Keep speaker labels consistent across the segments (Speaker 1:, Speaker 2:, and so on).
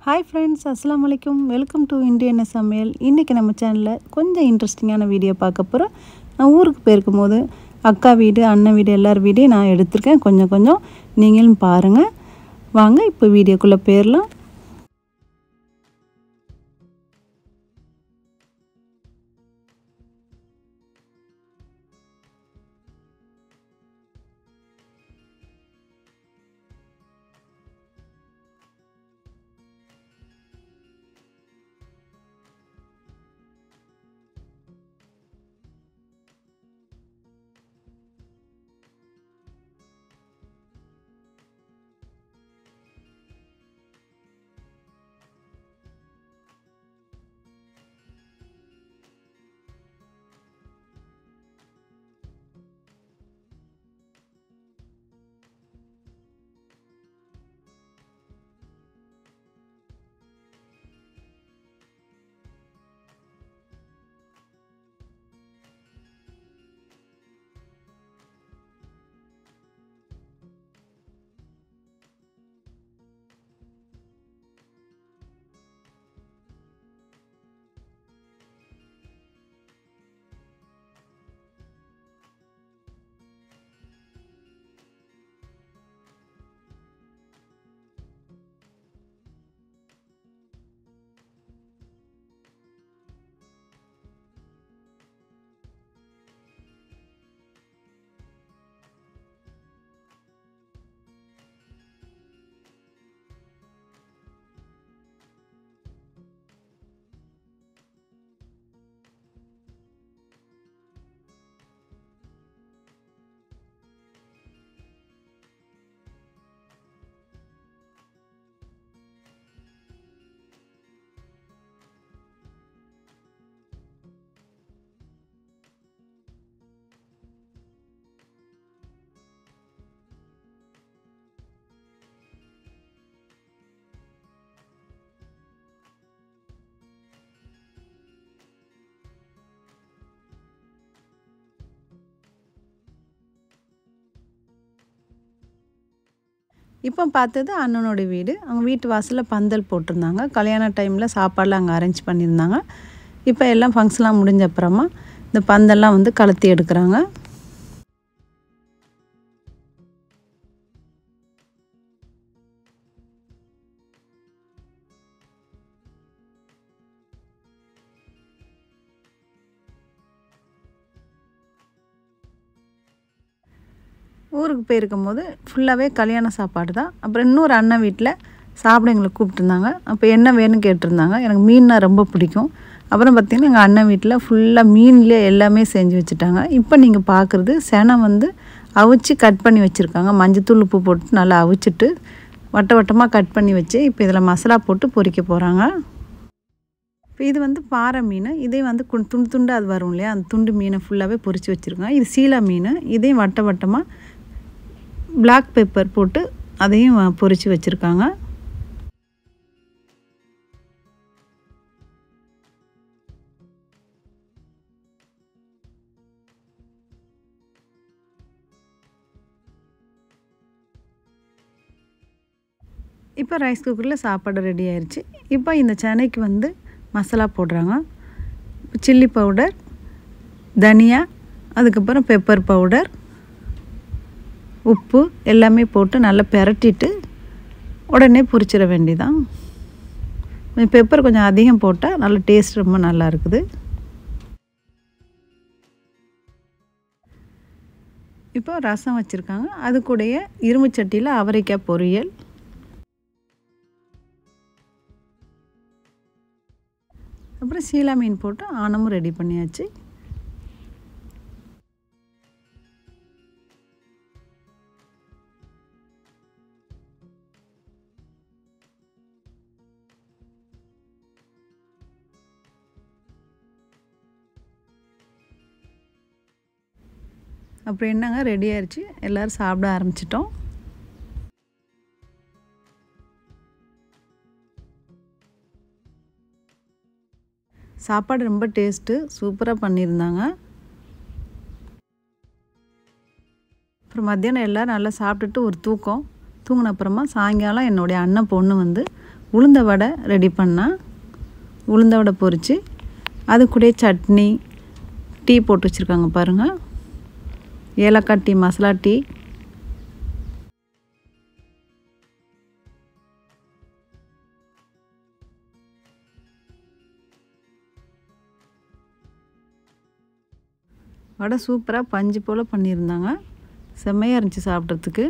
Speaker 1: hi friends அஸ்ஸலாமு அலைக்கும் welcome to Indian சமையல் இன்றைக்கி நம்ம சேனலில் கொஞ்சம் இன்ட்ரெஸ்டிங்கான வீடியோ பார்க்க போகிறோம் நான் ஊருக்கு போயிருக்கும் போது அக்கா வீடு அண்ணன் வீடு எல்லார் வீடையும் நான் எடுத்திருக்கேன் கொஞ்சம் கொஞ்சம் நீங்களும் பாருங்கள் வாங்க இப்போ வீடியோக்குள்ளே போயிடலாம் இப்போ பார்த்தது அண்ணனோட வீடு அவங்க வீட்டு வாசலில் பந்தல் போட்டிருந்தாங்க கல்யாண டைமில் சாப்பாடெலாம் அங்கே அரேஞ்ச் பண்ணியிருந்தாங்க இப்போ எல்லாம் ஃபங்க்ஷன்லாம் முடிஞ்ச அப்புறமா இந்த பந்தல்லாம் வந்து கலத்தி எடுக்கிறாங்க ஊருக்கு போயிருக்கும் போது ஃபுல்லாகவே கல்யாண சாப்பாடு தான் அப்புறம் இன்னொரு அண்ணன் வீட்டில் சாப்பிட எங்களை கூப்பிட்டுருந்தாங்க அப்போ என்ன வேணும்னு கேட்டிருந்தாங்க எனக்கு மீன்னா ரொம்ப பிடிக்கும் அப்புறம் பார்த்திங்கன்னா எங்கள் அண்ணன் வீட்டில் ஃபுல்லாக மீன்லேயே எல்லாமே செஞ்சு வச்சுட்டாங்க இப்போ நீங்கள் பார்க்குறது செனம் வந்து அவிச்சு கட் பண்ணி வச்சுருக்காங்க மஞ்சத்தூள் உப்பு போட்டு நல்லா அவிச்சிட்டு வட்ட வட்டமாக கட் பண்ணி வச்சு இப்போ இதில் மசாலா போட்டு பொரிக்க போகிறாங்க இப்போ இது வந்து பாறை மீன் இதே வந்து கு துண்டு துண்டு அது வரும் இல்லையா அந்த துண்டு மீனை ஃபுல்லாகவே பொரித்து வச்சுருக்காங்க இது சீலா மீன் இதையும் வட்ட வட்டமாக பிளாக் பெப்பர் போட்டு அதையும் பொரித்து வச்சுருக்காங்க இப்போ ரைஸ் குக்கரில் சாப்பாடு ரெடி ஆயிடுச்சு இப்போ இந்த சென்னைக்கு வந்து மசாலா போடுறாங்க சில்லி பவுடர் தனியா அதுக்கப்புறம் பெப்பர் பவுடர் உப்பு எல்லாமே போட்டு நல்லா பெரட்டிட்டு உடனே பொரிச்சிட வேண்டியதான் பெப்பர் கொஞ்சம் அதிகம் போட்டால் நல்ல டேஸ்ட் ரொம்ப நல்லா இருக்குது இப்போ ரசம் வச்சுருக்காங்க அது கூடயே இரும்பு சட்டியில் அவரைக்காய் பொரியல் அப்புறம் சீலா மீன் போட்டு ஆனமும் ரெடி பண்ணியாச்சு அப்புறம் என்னங்க ரெடி ஆயிடுச்சு எல்லோரும் சாப்பிட ஆரம்பிச்சிட்டோம் சாப்பாடு ரொம்ப டேஸ்ட்டு சூப்பராக பண்ணியிருந்தாங்க அப்புறம் மத்தியானம் எல்லோரும் நல்லா சாப்பிட்டுட்டு ஒரு தூக்கம் தூங்கின அப்புறமா சாயங்காலம் என்னுடைய அண்ணன் பொண்ணு வந்து உளுந்த வடை ரெடி பண்ணால் உளுந்த வடை பொரித்து அது கூட சட்னி டீ போட்டு வச்சுருக்காங்க பாருங்கள் ஏலக்காய் டீ மசாலா டீ வடை சூப்பராக பஞ்சு போல் பண்ணியிருந்தாங்க செம்மையாக இருந்துச்சு சாப்பிட்றதுக்கு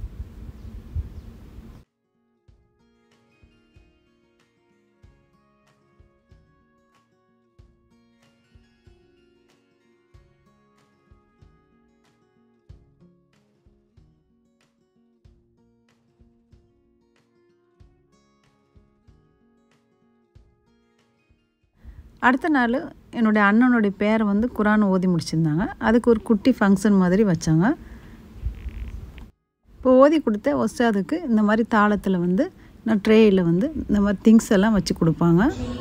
Speaker 1: அடுத்த நாள் என்னுடைய அண்ணனுடைய பேரை வந்து குரான் ஓதி முடிச்சிருந்தாங்க அதுக்கு ஒரு குட்டி ஃபங்க்ஷன் மாதிரி வச்சாங்க இப்போ ஓதி கொடுத்த ஒஸ்தாதுக்கு இந்த மாதிரி தாளத்தில் வந்து நான் ட்ரேயில் வந்து இந்த மாதிரி திங்ஸ் எல்லாம் வச்சு கொடுப்பாங்க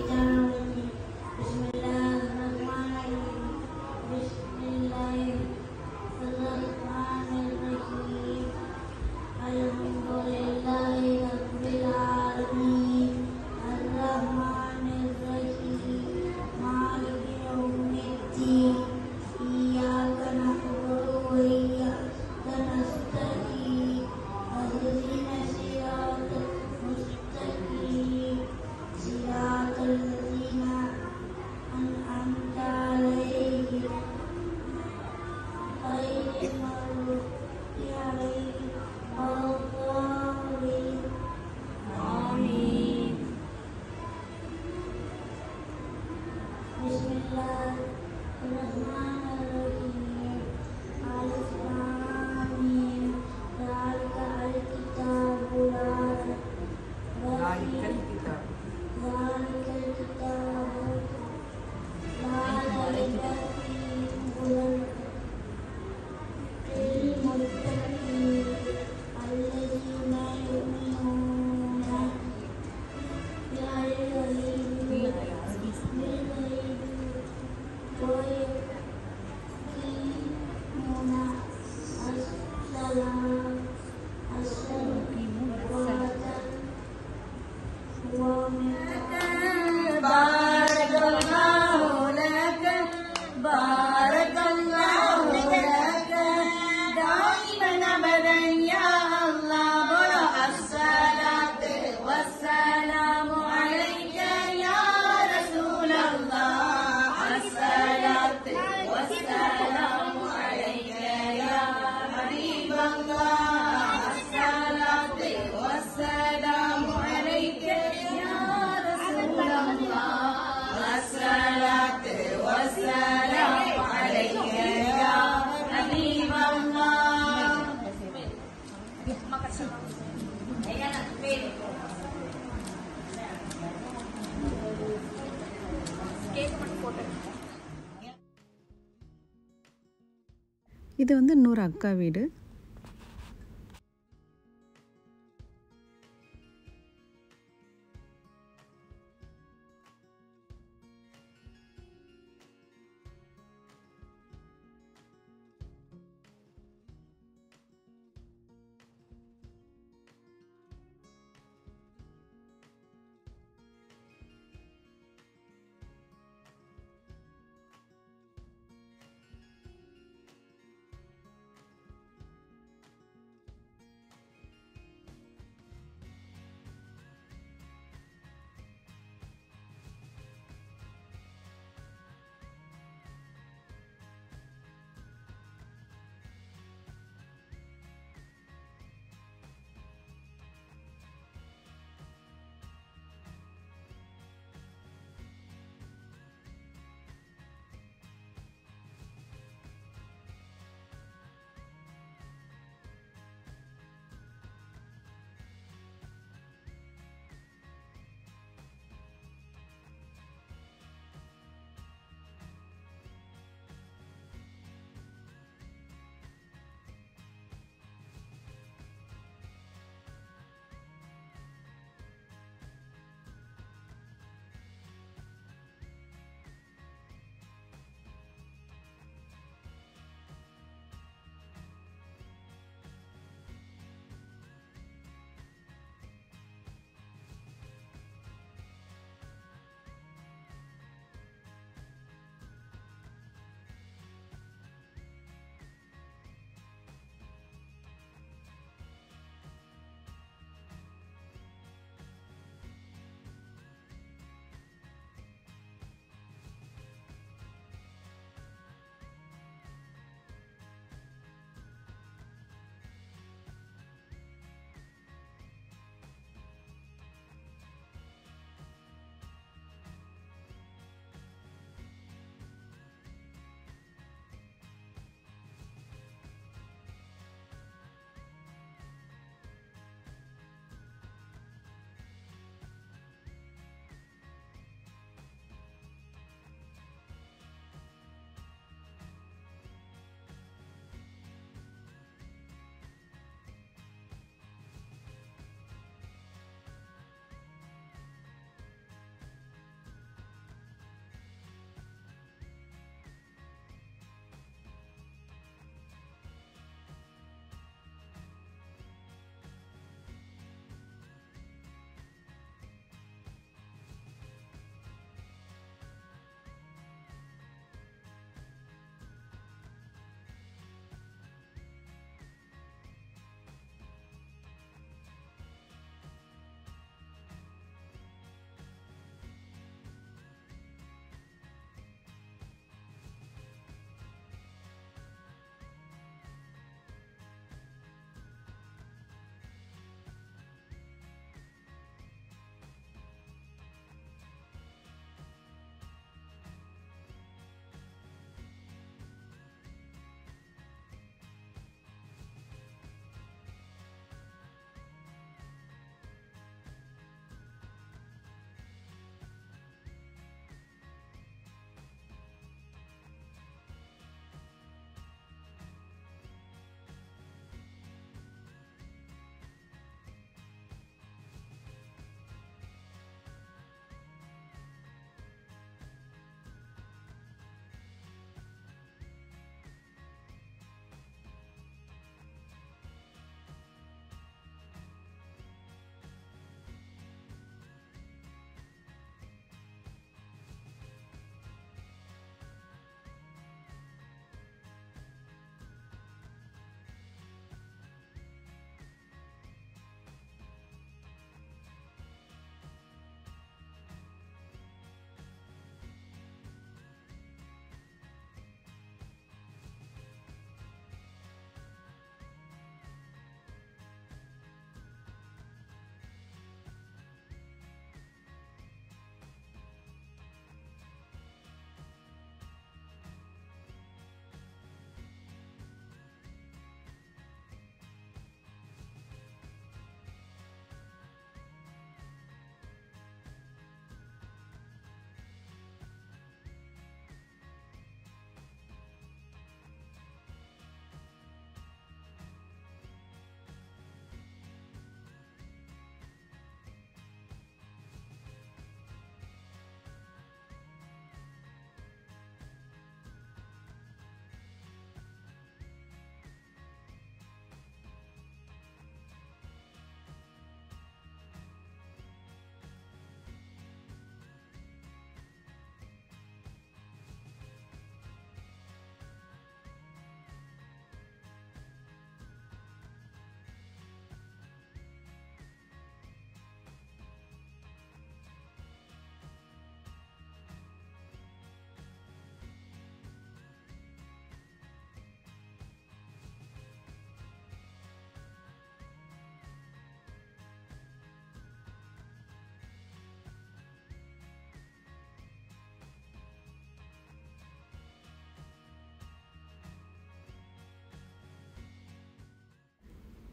Speaker 1: இது வந்து இன்னொரு அக்கா வீடு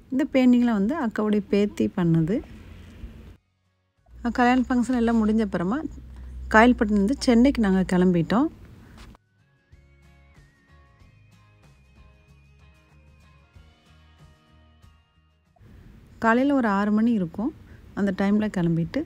Speaker 1: இந்த பெயிண்டிங்லாம் வந்து அக்காவுடைய பேத்தி பண்ணது கல்யாண ஃபங்க்ஷன் எல்லாம் முடிஞ்ச அப்புறமா காயல்பட்டினந்து சென்னைக்கு நாங்கள் கிளம்பிட்டோம் காலையில் ஒரு ஆறு மணி இருக்கும் அந்த டைமில் கிளம்பிட்டு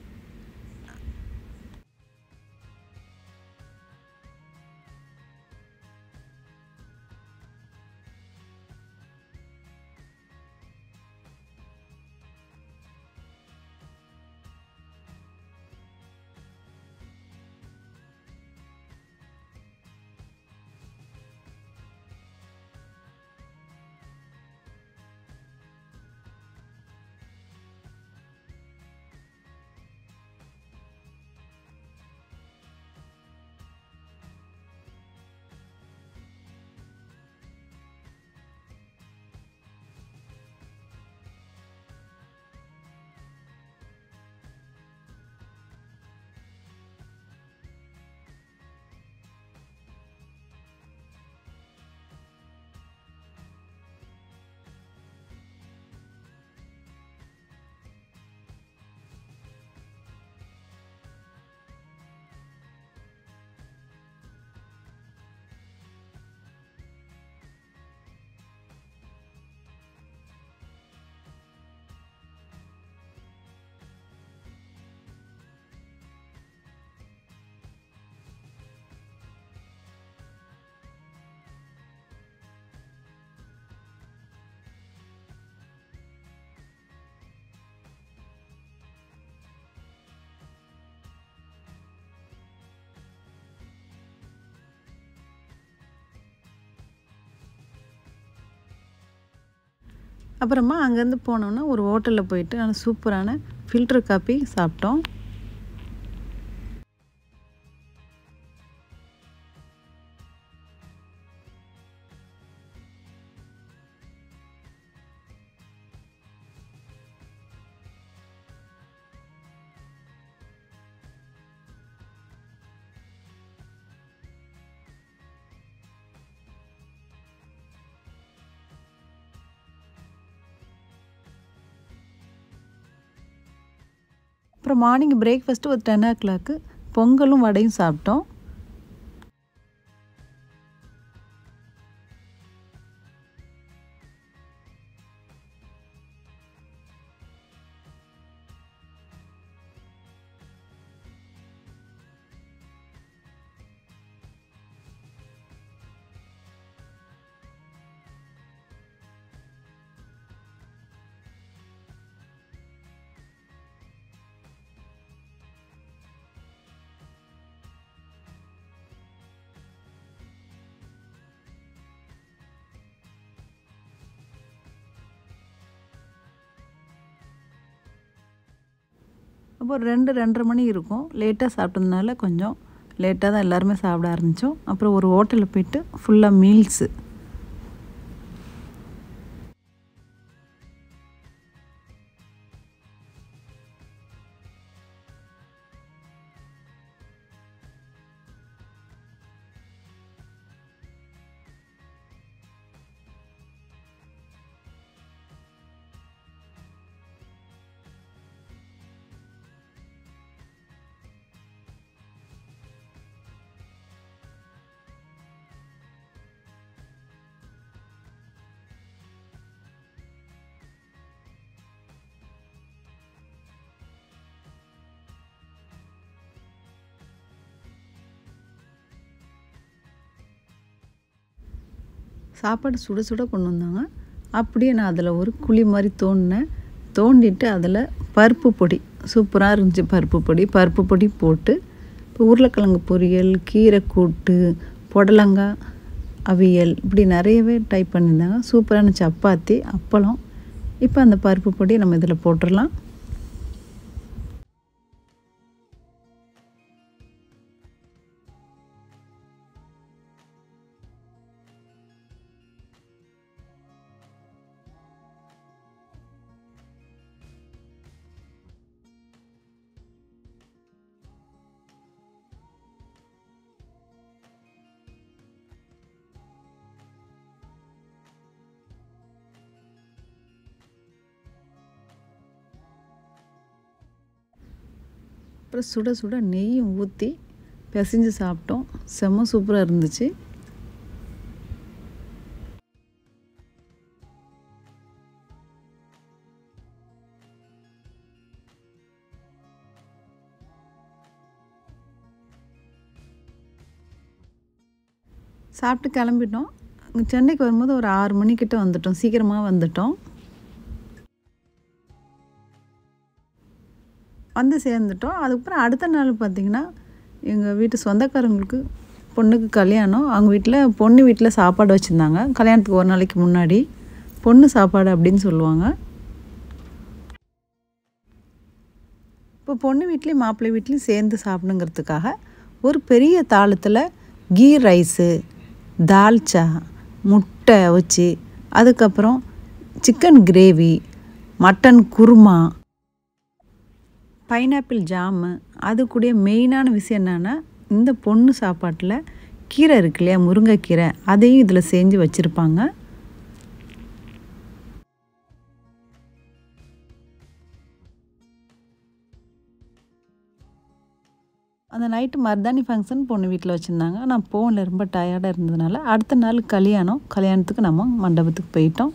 Speaker 1: அப்புறமா அங்கேருந்து போனோன்னா ஒரு ஹோட்டலில் போயிட்டு நல்ல சூப்பரான ஃபில்டர் காப்பி சாப்பிட்டோம் அப்புறம் மார்னிங் பிரேக்ஃபாஸ்ட்டு ஒரு டென் ஓ கிளாக்கு பொங்கலும் வடையும் சாப்பிட்டோம் அப்போ ஒரு ரெண்டு ரெண்டரை மணி இருக்கும் லேட்டாக சாப்பிட்டதுனால கொஞ்சம் லேட்டாக தான் எல்லாருமே சாப்பிட ஆரம்பித்தோம் அப்புறம் ஒரு ஹோட்டலில் போயிட்டு ஃபுல்லாக மீல்ஸு சாப்பாடு சுட சுட கொண்டு வந்தாங்க அப்படியே நான் அதில் ஒரு குழி மாதிரி தோண்டினேன் தோண்டிட்டு அதில் பருப்பு பொடி சூப்பராக இருந்துச்சு பருப்பு பொடி பருப்பு பொடி போட்டு இப்போ உருளைக்கிழங்கு பொரியல் கீரை கூட்டு புடலங்காய் அவியல் இப்படி நிறையவே டைப் பண்ணியிருந்தாங்க சூப்பரான சப்பாத்தி அப்பளம் இப்போ அந்த பருப்பு பொடி நம்ம இதில் போட்டுடலாம் அப்புறம் சுட சுட நெய்யும் ஊற்றி பிசைஞ்சு சாப்பிட்டோம் செம்ம சூப்பராக இருந்துச்சு சாப்பிட்டு கிளம்பிட்டோம் இங்க சென்னைக்கு வரும்போது ஒரு ஆறு மணிக்கிட்ட வந்துட்டோம் சீக்கிரமாக வந்துட்டோம் வந்து சேர்ந்துட்டோம் அதுக்கப்புறம் அடுத்த நாள் பார்த்திங்கன்னா எங்கள் வீட்டு சொந்தக்காரங்களுக்கு பொண்ணுக்கு கல்யாணம் அவங்க வீட்டில் பொண்ணு வீட்டில் சாப்பாடு வச்சுருந்தாங்க கல்யாணத்துக்கு ஒரு நாளைக்கு முன்னாடி பொண்ணு சாப்பாடு அப்படின்னு சொல்லுவாங்க இப்போ பொண்ணு வீட்லேயும் மாப்பிள்ளை வீட்லேயும் சேர்ந்து சாப்பிடுங்கிறதுக்காக ஒரு பெரிய தாளத்தில் கீ ரைஸு தால்ச்சா முட்டை வச்சு அதுக்கப்புறம் chicken gravy mutton kurma pineapple jam அது கூட மெயினான விஷயம் என்னென்னா இந்த பொண்ணு சாப்பாட்டில் கீரை இருக்கு இல்லையா முருங்கைக்கீரை அதையும் இதில் செஞ்சு வச்சுருப்பாங்க அந்த நைட்டு மருதாணி ஃபங்க்ஷன் பொண்ணு வீட்டில் வச்சுருந்தாங்க நான் போகல ரொம்ப டயர்டாக இருந்ததுனால அடுத்த நாள் கல்யாணம் கல்யாணத்துக்கு நம்ம மண்டபத்துக்கு போயிட்டோம்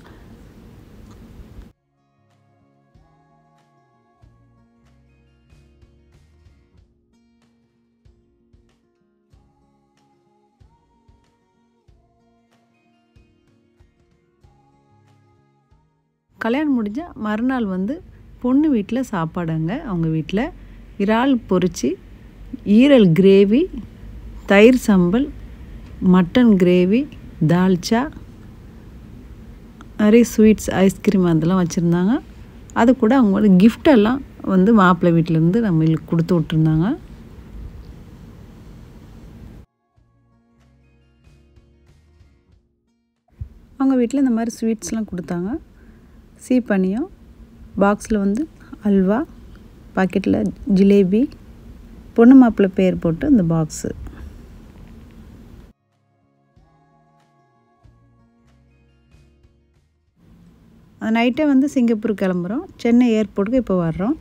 Speaker 1: கல்யாணம் முடிஞ்சால் மறுநாள் வந்து பொண்ணு வீட்டில் சாப்பாடுங்க அவங்க வீட்டில் இறால் பொரிச்சு ஈரல் கிரேவி தயிர் சம்பல் மட்டன் கிரேவி தால்ச்சா நிறைய ஸ்வீட்ஸ் ஐஸ்கிரீம் அதெல்லாம் வச்சுருந்தாங்க அது கூட அவங்களோட கிஃப்டெல்லாம் வந்து மாப்பிள்ளை வீட்டிலேருந்து நம்மளுக்கு கொடுத்து விட்ருந்தாங்க அவங்க வீட்டில் இந்த மாதிரி ஸ்வீட்ஸ்லாம் கொடுத்தாங்க சீப்பனியம் பாக்ஸில் வந்து அல்வா பாக்கெட்டில் ஜிலேபி பொண்ணு மாப்பிள்ளை பேர் போட்டு இந்த பாக்ஸு அந்த நைட்டே வந்து சிங்கப்பூர் கிளம்புறோம் சென்னை ஏர்போர்ட்டுக்கு இப்போ வர்றோம்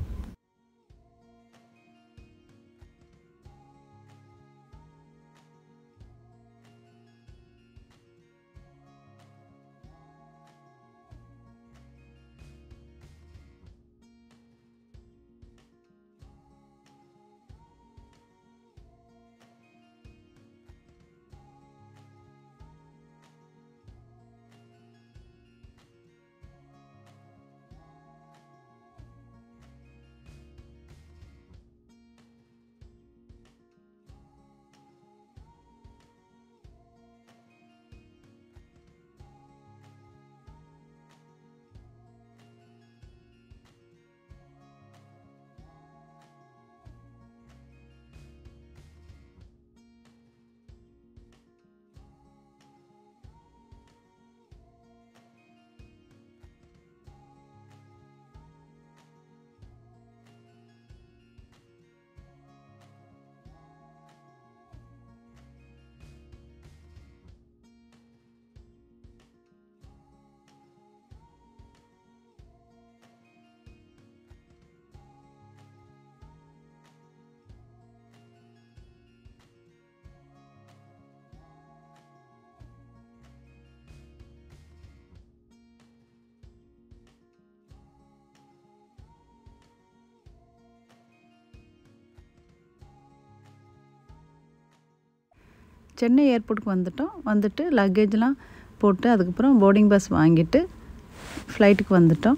Speaker 1: சென்னை ஏர்போர்ட்டுக்கு வந்துட்டோம் வந்துட்டு லக்கேஜ்லாம் போட்டு அதுக்கப்புறம் போர்டிங் பஸ் வாங்கிட்டு ஃப்ளைட்டுக்கு வந்துட்டோம்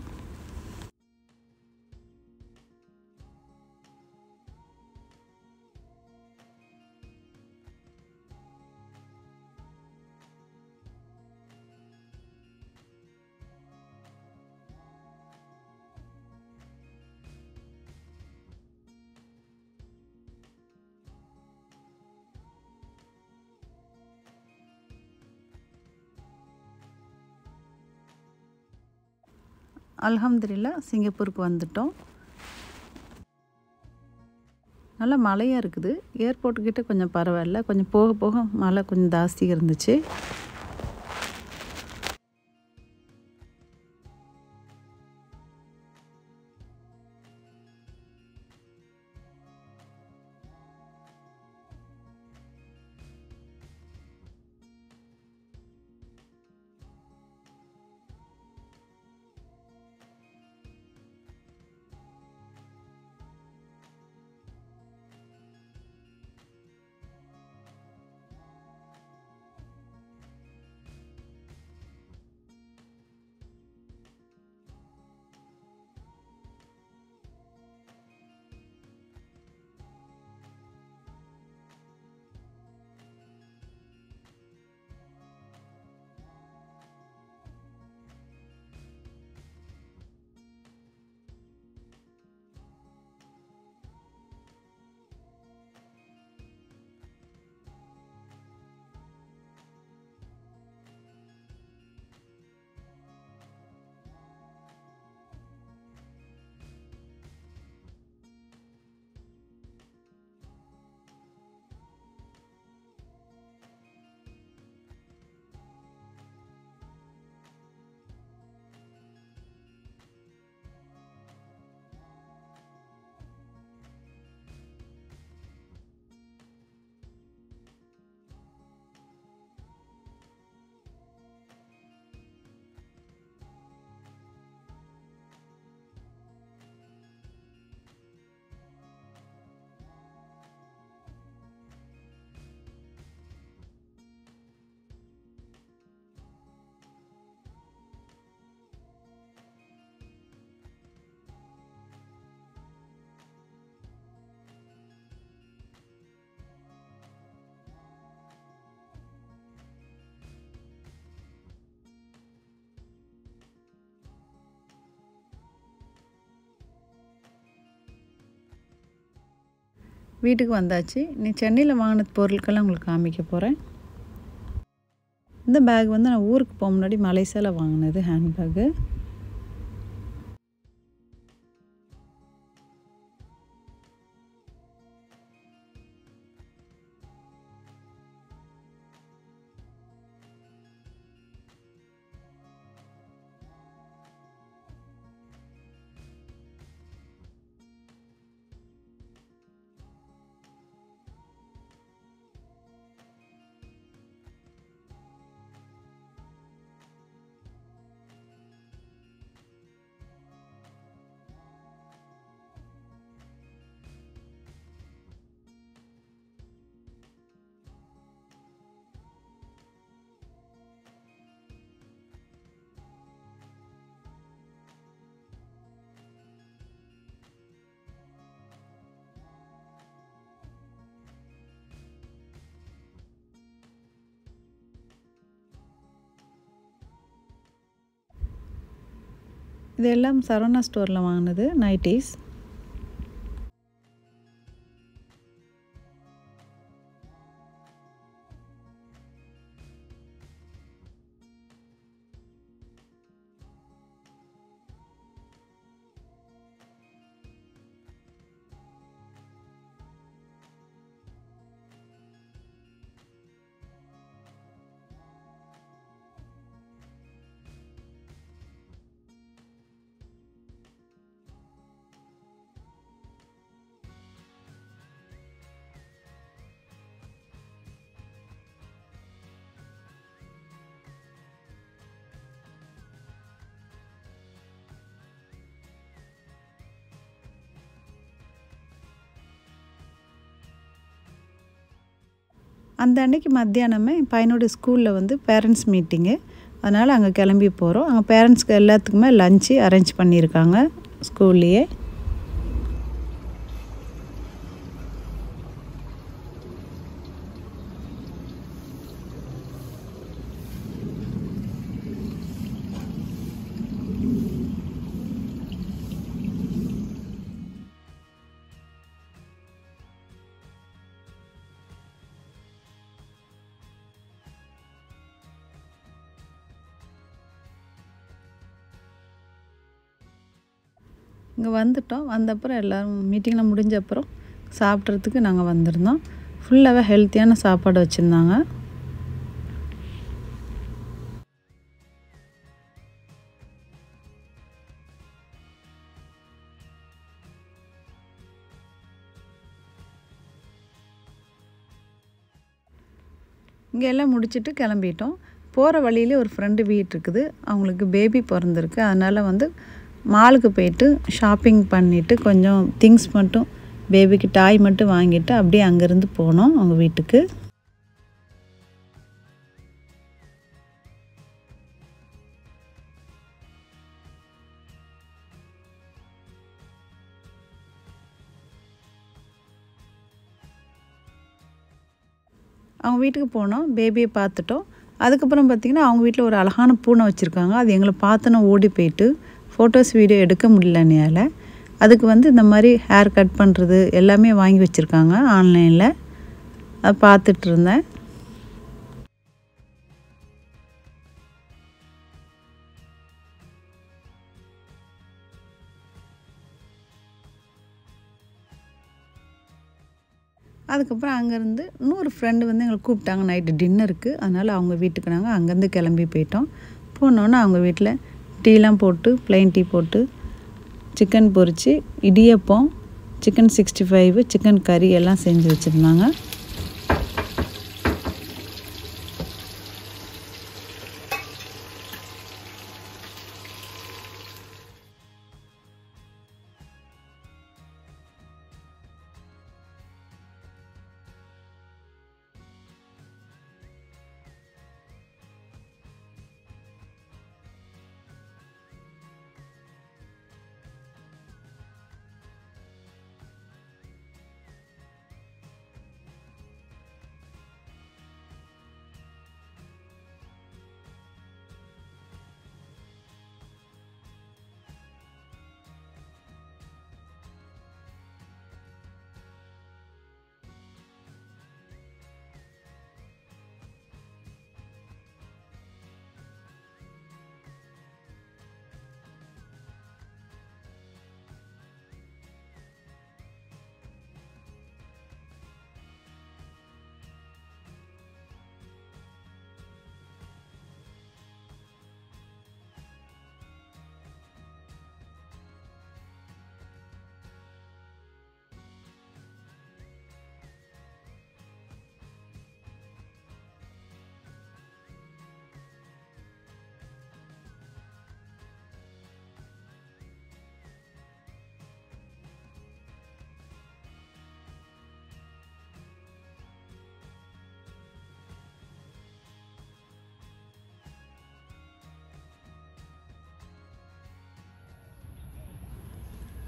Speaker 1: அல்ஹம்துலில்லா சிங்கப்பூருக்கு வந்துட்டோம் நல்லா மழையாக இருக்குது ஏர்போர்ட்டுக்கிட்ட கொஞ்சம் பரவாயில்ல கொஞ்சம் போக போக மழை கொஞ்சம் ஜாஸ்தி இருந்துச்சு வீட்டுக்கு வந்தாச்சு நீ சென்னையில் வாங்கின பொருட்கள்லாம் உங்களுக்கு காமிக்க போகிறேன் இந்த பேக் வந்து நான் ஊருக்கு போக முன்னாடி மலேசியாவில் வாங்கினது ஹேண்ட்பேக்கு இதெல்லாம் சரவணா ஸ்டோரில் வாங்கினது நைட்டிஸ் அந்த அன்னைக்கு மத்தியானமே என் பையனோட ஸ்கூலில் வந்து பேரண்ட்ஸ் மீட்டிங்கு அதனால் அங்கே கிளம்பி போகிறோம் அங்கே பேரண்ட்ஸ்க்கு எல்லாத்துக்குமே லஞ்சு அரேஞ்ச் பண்ணியிருக்காங்க ஸ்கூல்லையே இங்கே வந்துட்டோம் வந்தப்புறம் எல்லோரும் மீட்டிங்லாம் முடிஞ்ச அப்புறம் சாப்பிட்றதுக்கு நாங்கள் வந்திருந்தோம் ஃபுல்லாகவே ஹெல்த்தியான சாப்பாடு வச்சுருந்தாங்க இங்கே எல்லாம் முடிச்சுட்டு கிளம்பிட்டோம் போகிற வழியிலே ஒரு ஃப்ரெண்டு வீடு இருக்குது அவங்களுக்கு பேபி பிறந்திருக்கு அதனால் வந்து மாலுக்கு போயிட்டு ஷாப்பிங் பண்ணிவிட்டு கொஞ்சம் திங்ஸ் மட்டும் பேபிக்கு டாய் மட்டும் வாங்கிட்டு அப்படியே அங்கேருந்து போனோம் அவங்க வீட்டுக்கு அவங்க வீட்டுக்கு போனோம் பேபியை பார்த்துட்டோம் அதுக்கப்புறம் பார்த்திங்கன்னா அவங்க வீட்டில் ஒரு அழகான பூனை வச்சுருக்காங்க அது எங்களை பார்த்தோன்னா ஓடி போயிட்டு ஃபோட்டோஸ் வீடியோ எடுக்க முடியலனால அதுக்கு வந்து இந்த மாதிரி ஹேர் கட் பண்ணுறது எல்லாமே வாங்கி வச்சுருக்காங்க ஆன்லைனில் அதை பார்த்துட்டு இருந்தேன் அதுக்கப்புறம் அங்கேருந்து இன்னொரு ஃப்ரெண்டு வந்து எங்களை கூப்பிட்டாங்க நைட்டு டின்னருக்கு அதனால் அவங்க வீட்டுக்கு நாங்கள் அங்கேருந்து கிளம்பி போயிட்டோம் போனோன்னே அவங்க வீட்டில் டீலாம் போட்டு ப்ளைன் டீ போட்டு சிக்கன் பொரித்து idiyappam chicken sixty five chicken கறி எல்லாம் செஞ்சு வச்சுருந்தாங்க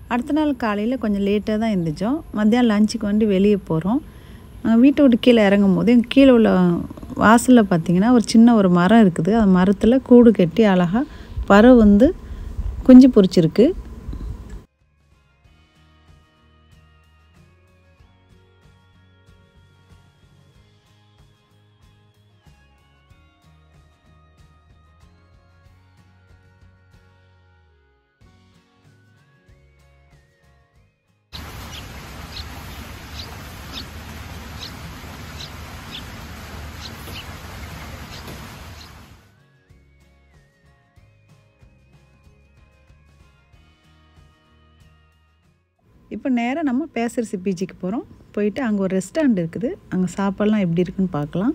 Speaker 1: அடுத்த நாள் காலையில் கொஞ்சம் லேட்டாக தான் எழுந்திரிச்சோம் மத்தியானம் லஞ்சுக்கு வந்து வெளியே போகிறோம் நாங்கள் வீட்டை விட்டு கீழே இறங்கும் போது எங்கள் கீழே உள்ள வாசலில் பார்த்தீங்கன்னா ஒரு சின்ன ஒரு மரம் இருக்குது அந்த மரத்தில் கூடு கட்டி அழகாக பறவை வந்து குஞ்சு பொரிச்சிருக்கு இப்போ நேராக நம்ம பேசரிசி பீச்சுக்கு போகிறோம் போயிட்டு அங்கே ஒரு ரெஸ்டாரண்ட் இருக்குது அங்கே சாப்பாடெலாம் எப்படி இருக்குன்னு பார்க்கலாம்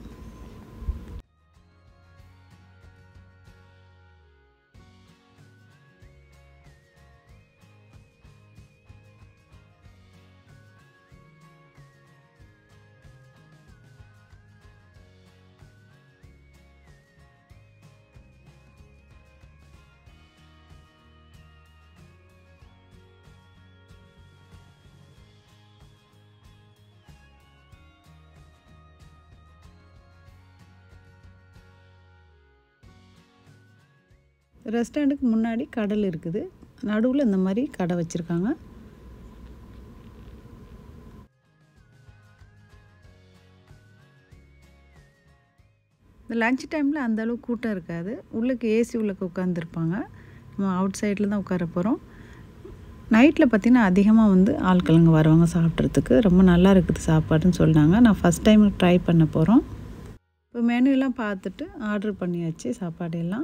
Speaker 1: ரெஸ்டாரண்ட்டுக்கு முன்னாடி கடல் இருக்குது நடுவில் இந்த மாதிரி கடை வச்சுருக்காங்க இந்த லஞ்ச் டைமில் அந்த அளவுக்கு கூட்டம் இருக்காது உள்ளுக்கு ஏசி உள்ளுக்கு உட்காந்துருப்பாங்க நம்ம அவுட் சைடில் தான் உட்கார போகிறோம் நைட்டில் பார்த்திங்கன்னா அதிகமாக வந்து ஆட்களுங்க வருவாங்க சாப்பிட்றதுக்கு ரொம்ப நல்லா இருக்குது சாப்பாடுன்னு சொன்னாங்க நான் ஃபஸ்ட் டைம் ட்ரை பண்ண போகிறோம் இப்போ மெனுலாம் பார்த்துட்டு ஆர்டர் பண்ணியாச்சு சாப்பாடு எல்லாம்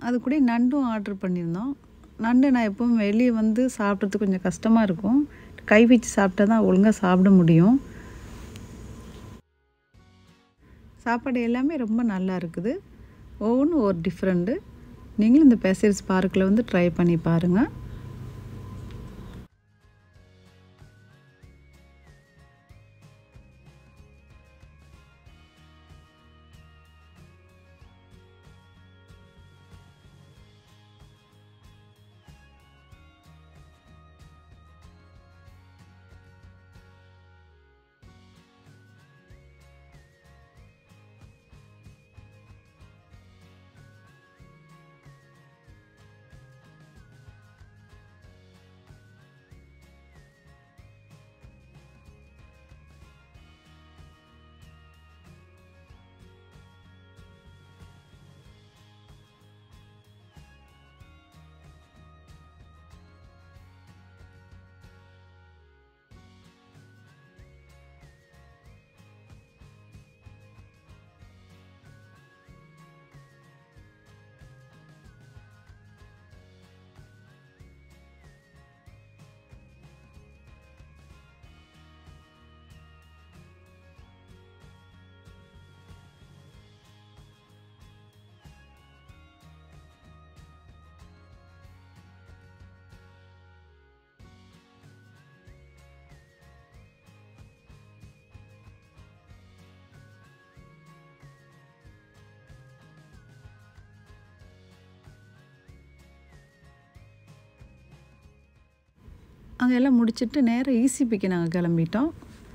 Speaker 1: அது கூட நண்டும் ஆர்டர் பண்ணியிருந்தோம் நண்டு நான் எப்பவும் வெளியே வந்து சாப்பிட்றது கொஞ்சம் கஷ்டமாக இருக்கும் கை வச்சு சாப்பிட்டா தான் ஒழுங்காக சாப்பிட முடியும் சாப்பாடு எல்லாமே ரொம்ப நல்லா இருக்குது ஒவ்வொன்றும் ஒரு டிஃப்ரெண்ட்டு நீங்களும் இந்த பெசரிஸ் பார்க்கில் வந்து ட்ரை பண்ணி பாருங்கள் அங்கே எல்லாம் முடிச்சுட்டு நேராக ஈசிபிக்கு நாங்கள் கிளம்பிட்டோம்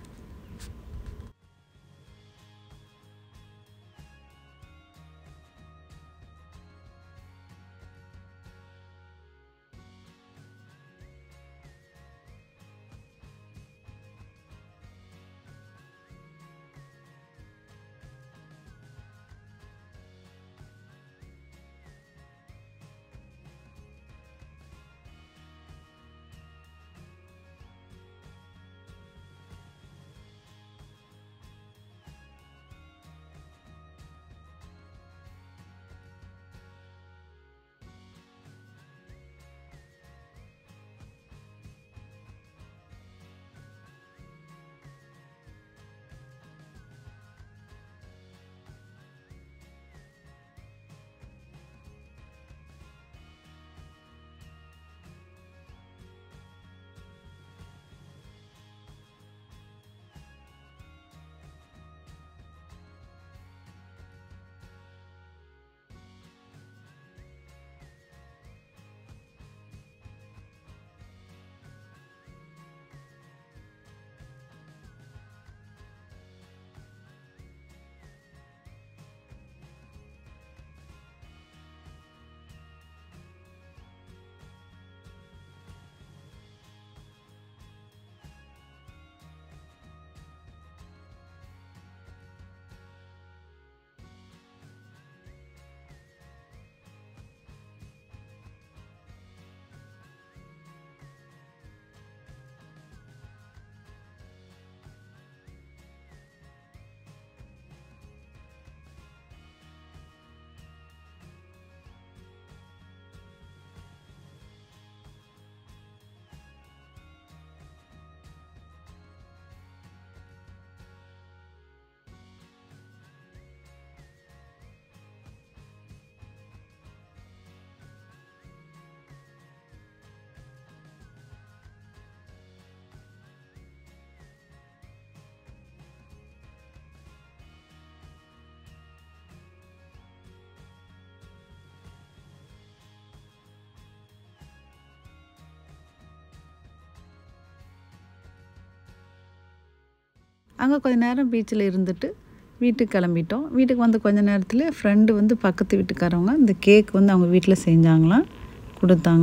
Speaker 1: அங்கே கொஞ்ச நேரம் பீச்சில் இருந்துட்டு வீட்டுக்கு கிளம்பிட்டோம் வீட்டுக்கு வந்து கொஞ்ச நேரத்தில் ஃப்ரெண்டு வந்து பக்கத்து வீட்டுக்காரவங்க இந்த கேக் வந்து அவங்க வீட்டில் செஞ்சாங்களாம் கொடுத்தாங்க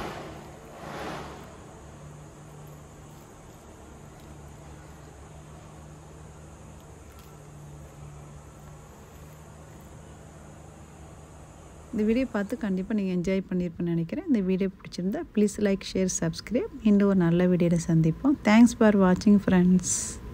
Speaker 1: இந்த வீடியோ பார்த்து கண்டிப்பாக நீங்கள் என்ஜாய் பண்ணியிருப்பேன்னு நினைக்கிறேன் இந்த வீடியோ பிடிச்சிருந்தா ப்ளீஸ் லைக் ஷேர் சப்ஸ்கிரைப் இன்னும் ஒரு நல்ல வீடியோவில் சந்திப்போம் தேங்க்ஸ் ஃபார் வாட்சிங் ஃப்ரெண்ட்ஸ்